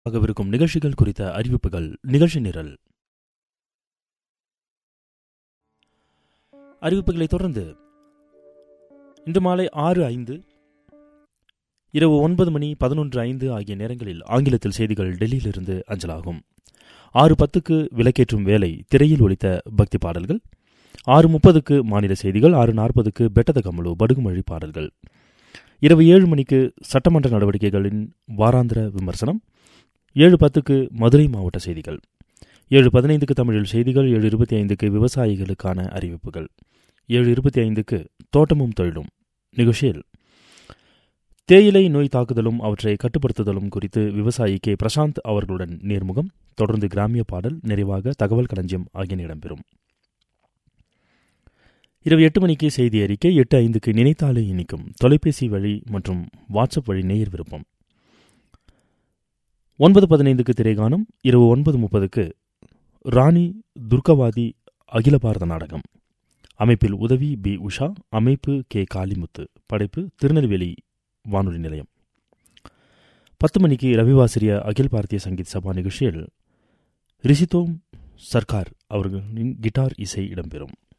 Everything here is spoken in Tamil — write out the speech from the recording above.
ஆகவிருக்கும் நிகழ்ச்சிகள் குறித்த அறிவிப்புகள் நிகழ்ச்சி நிரல் அறிவிப்புகளைத் தொடர்ந்து இன்று மாலை ஆறு ஐந்து இரவு ஒன்பது மணி பதினொன்று ஐந்து ஆகிய நேரங்களில் ஆங்கிலத்தில் செய்திகள் டெல்லியிலிருந்து அஞ்சலாகும் ஆறு பத்துக்கு விலக்கேற்றும் வேலை திரையில் ஒலித்த பக்தி பாடல்கள் ஆறு முப்பதுக்கு மாநில செய்திகள் ஆறு நாற்பதுக்கு பெட்டத கமலு படுகுமொழி பாடல்கள் இரவு ஏழு மணிக்கு சட்டமன்ற நடவடிக்கைகளின் வாராந்திர விமர்சனம் ஏழு பத்துக்கு மதுரை மாவட்ட செய்திகள் ஏழு பதினைந்துக்கு தமிழில் செய்திகள் ஏழு இருபத்தி ஐந்துக்கு விவசாயிகளுக்கான அறிவிப்புகள் ஏழு இருபத்தி ஐந்துக்கு தோட்டமும் தொழிலும் நிகழ்ச்சியில் தேயிலை நோய் தாக்குதலும் அவற்றை கட்டுப்படுத்துதலும் குறித்து விவசாயி கே பிரசாந்த் அவர்களுடன் நேர்முகம் தொடர்ந்து கிராமிய பாடல் நிறைவாக தகவல் களஞ்சியம் ஆகியன இடம்பெறும் இரவு எட்டு மணிக்கு செய்தி அறிக்கை எட்டு ஐந்துக்கு நினைத்தாலே இனிக்கும் தொலைபேசி வழி மற்றும் வாட்ஸ்அப் வழி நேயர் விருப்பம் ஒன்பது பதினைந்துக்கு திரைகானம் இரவு ஒன்பது முப்பதுக்கு ராணி துர்கவாதி அகில பாரத நாடகம் அமைப்பில் உதவி பி உஷா அமைப்பு கே காளிமுத்து படைப்பு திருநெல்வேலி வானொலி நிலையம் பத்து மணிக்கு ரவிவாசிரிய அகில் பாரதிய சங்கீத் சபா நிகழ்ச்சியில் ரிஷிதோம் சர்க்கார் அவர்களின் கிட்டார் இசை இடம்பெறும்